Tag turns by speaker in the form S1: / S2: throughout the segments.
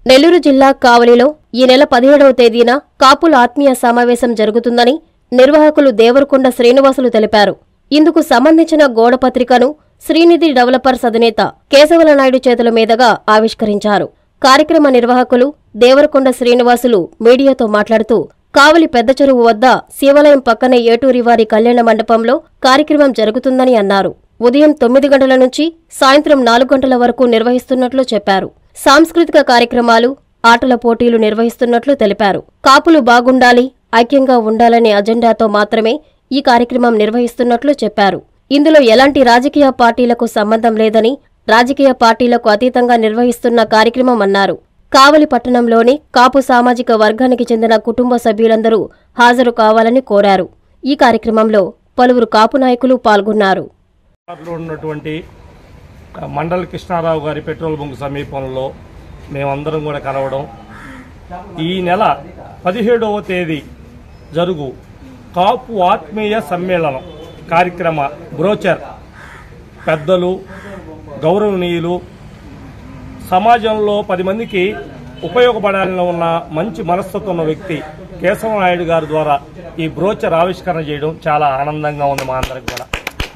S1: నెల్లూరు జిల్లా కావలిలో ఈ నెల పదిహేడవ తేదీన కాపుల ఆత్మీయ సమావేశం జరుగుతుందని నిర్వాహకులు దేవరకొండ శ్రీనివాసులు తెలిపారు ఇందుకు సంబంధించిన గోడపత్రికను శ్రీనిధి డెవలపర్స్ అధినేత కేశవల నాయుడు చేతుల మీదుగా ఆవిష్కరించారు కార్యక్రమ నిర్వాహకులు దేవరకొండ శ్రీనివాసులు మీడియాతో మాట్లాడుతూ కావలి పెద్ద చెరువు వద్ద శివాలయం పక్కనే ఏటూరి వారి కళ్యాణ మండపంలో కార్యక్రమం జరుగుతుందని అన్నారు ఉదయం తొమ్మిది గంటల నుంచి సాయంత్రం నాలుగు గంటల వరకు నిర్వహిస్తున్నట్లు చెప్పారు సాంస్కృతిక కార్యక్రమాలు ఆటల పోటీలు నిర్వహిస్తున్నట్లు తెలిపారు కాపులు బాగుండాలి ఐక్యంగా ఉండాలనే అజెండాతో మాత్రమే ఈ కార్యక్రమం నిర్వహిస్తున్నట్లు చెప్పారు ఇందులో ఎలాంటి రాజకీయ పార్టీలకు సంబంధం లేదని రాజకీయ పార్టీలకు అతీతంగా నిర్వహిస్తున్న కార్యక్రమం అన్నారు కావలి పట్టణంలోని కాపు సామాజిక వర్గానికి చెందిన కుటుంబ సభ్యులందరూ హాజరు కావాలని కోరారు ఈ కార్యక్రమంలో పలువురు కాపు నాయకులు పాల్గొన్నారు
S2: లో ఉన్నటువంటి ఆ, మండల కృష్ణారావు గారి పెట్రోల్ బంక్ సమీపంలో మేమందరం కూడా కలవడం ఈ నెల పదిహేడవ తేదీ జరుగు కాపు ఆత్మీయ సమ్మేళనం కార్యక్రమ బ్రోచర్ పెద్దలు గౌరవనీయులు సమాజంలో పది మందికి ఉపయోగపడాలని ఉన్న మంచి మనస్తత్వం ఉన్న వ్యక్తి కేశవ నాయుడు గారి ద్వారా ఈ బ్రోచర్ ఆవిష్కరణ చేయడం చాలా ఆనందంగా ఉంది మా అందరికి కూడా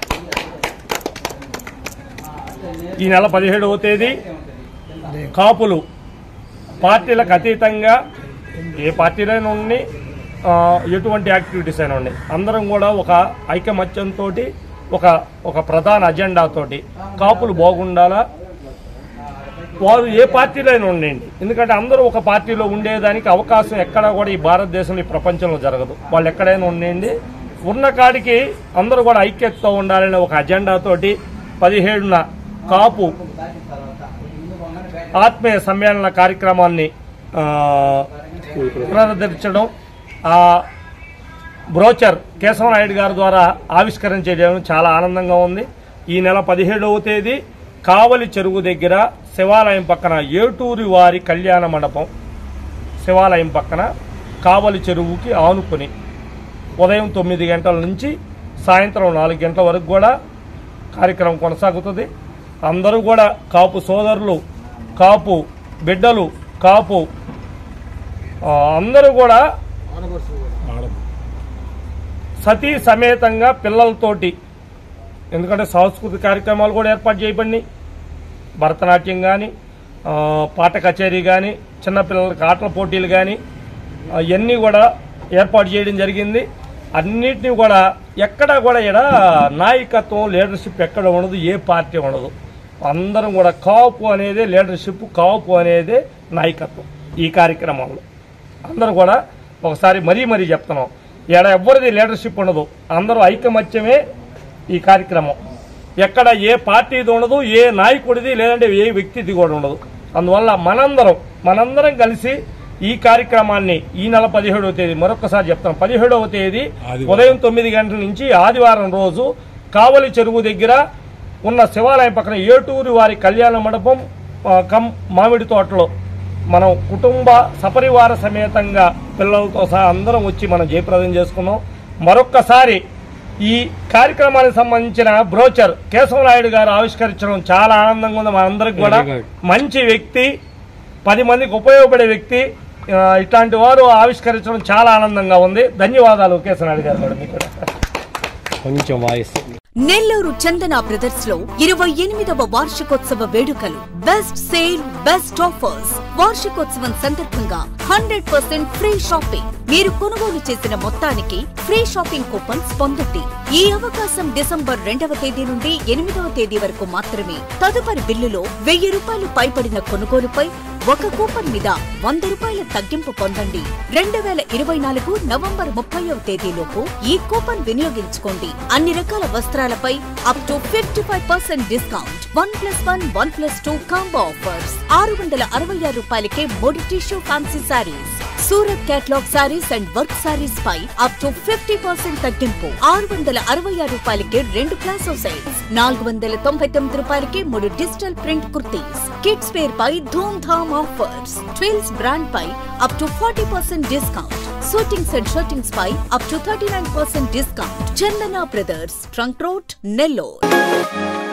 S2: ఈ నెల పదిహేడవ తేదీ కాపులు పార్టీలకు అతీతంగా ఏ పార్టీలైనా ఉండి ఆ, ఎటువంటి యాక్టివిటీస్ అయినా ఉండి అందరం కూడా ఒక ఐకమత్యంతో ఒక ఒక ప్రధాన అజెండాతోటి కాపులు బాగుండాలా వారు ఏ పార్టీలో అయినా ఉండండి ఎందుకంటే అందరూ ఒక పార్టీలో ఉండేదానికి అవకాశం ఎక్కడా కూడా ఈ భారతదేశంలో ఈ ప్రపంచంలో జరగదు వాళ్ళు ఎక్కడైనా ఉండండి ఉన్న కాడికి అందరూ కూడా ఐక్యతతో ఉండాలనే ఒక అజెండాతోటి పదిహేడున కాపు ఆత్మీయ సమ్మేళన కార్యక్రమాన్ని ఆ, పునరుద్ధరించడం ఆ బ్రోచర్ కేశవనాయుడు గారి ద్వారా ఆవిష్కరణ చేయడం చాలా ఆనందంగా ఉంది ఈ నెల పదిహేడవ తేదీ కావలి చెరువు దగ్గర శివాలయం పక్కన ఏటూరి వారి కళ్యాణ మండపం శివాలయం పక్కన కావలి చెరువుకి ఆనుకొని ఉదయం తొమ్మిది గంటల నుంచి సాయంత్రం నాలుగు గంటల వరకు కూడా కార్యక్రమం కొనసాగుతుంది అందరూ కూడా కాపు సోదరులు కాపు బిడ్డలు కాపు ఆ, అందరూ కూడా సతీ సమేతంగా పిల్లలతోటి ఎందుకంటే సాంస్కృతిక కార్యక్రమాలు కూడా ఏర్పాటు చేయబడినాయి భరతనాట్యం కానీ పాట కచేరీ కానీ చిన్నపిల్లలకి ఆటల పోటీలు కానీ అవన్నీ కూడా ఏర్పాటు చేయడం జరిగింది అన్నిటినీ కూడా ఎక్కడా కూడా ఇక్కడ నాయకత్వం లీడర్షిప్ ఎక్కడ ఉండదు ఏ పార్టీ ఉండదు అందరం కూడా కాపు అనేది లీడర్షిప్ కాపు అనేది నాయకత్వం ఈ కార్యక్రమంలో అందరూ కూడా ఒకసారి మరీ మరీ చెప్తున్నాం ఇక్కడ ఎవ్వరిది లీడర్షిప్ ఉండదు అందరూ ఐకమత్యమే ఈ కార్యక్రమం ఎక్కడ ఏ పార్టీది ఉండదు ఏ నాయకుడిది లేదంటే ఏ వ్యక్తిది కూడా ఉండదు అందువల్ల మనందరం మనందరం కలిసి ఈ కార్యక్రమాన్ని ఈ నెల పదిహేడవ తేదీ మరొకసారి చెప్తాం పదిహేడవ తేదీ ఉదయం తొమ్మిది గంటల నుంచి ఆదివారం రోజు కావలి చెరువు దగ్గర ఉన్న శివాలయం పక్కన ఏటూరి వారి కళ్యాణ మండపం ఆ, కమ్ మామిడి తోటలో మనం కుటుంబ సపరివార సమేతంగా పిల్లలతో సహా అందరం వచ్చి మనం జయప్రదం చేసుకున్నాం మరొక్కసారి ఈ కార్యక్రమానికి సంబంధించిన బ్రోచర్ కేశవనాయుడు గారు ఆవిష్కరించడం చాలా ఆనందంగా ఉంది మా అందరికి కూడా మంచి వ్యక్తి పది మందికి ఉపయోగపడే వ్యక్తి ఆ, ఇట్లాంటి వారు ఆవిష్కరించడం చాలా ఆనందంగా ఉంది ధన్యవాదాలు కేశవనాయుడు గారు కూడా మీకు కూడా
S3: కొంచెం వాయిస్
S4: నెల్లూరు చందన బ్రదర్స్ లో ఇరవై ఎనిమిదవ వార్షికోత్సవ వేడుకలు బెస్ట్ సేల్ బెస్ట్ ఆఫర్స్ వార్షికోత్సవం సందర్భంగా హండ్రెడ్ పర్సెంట్ ఫ్రీ షాపింగ్ మీరు కొనుగోలు చేసిన మొత్తానికి ఫ్రీ షాపింగ్ కూపన్స్ పొందండి ఈ అవకాశం డిసెంబర్ రెండవ తేదీ నుండి ఎనిమిదవ తేదీ వరకు మాత్రమే తదుపరి బిల్లులో వెయ్యి రూపాయలు పైబడిన కొనుగోలుపై ఒక కూపన్ మీద వంద రూపాయల తగ్గింపు పొందండి రెండు వేల ఇరవై నాలుగు నవంబర్ ముప్పైవ తేదీలోపు ఈ కూపన్ వినియోగించుకోండి అన్ని రకాల వస్త్రాలపై up to fifty five percent discount one plus one one plus two combo offers ఆరు వందల అరవై ఆరు రూపాయలకే మూడు tissue fancy saris Surat catalogue saris and work saris పై అప్ టు ఫిఫ్టీ పర్సెంట్ తగ్గింపు ఆరు వందల అరవై ఆరు రూపాయలకి రెండు ప్లాసో సెట్స్ నాలుగు వందల తొంభై తొమ్మిది రూపాయలకి మూడు digital print kurtis kids wear పై ధూమ్ ధామ్ ఆఫర్స్ ట్విల్స్ బ్రాండ్ పై up to forty percent discount suitings and shirtings పై up to thirty nine percent discount Chandana brothers trunk road Nellore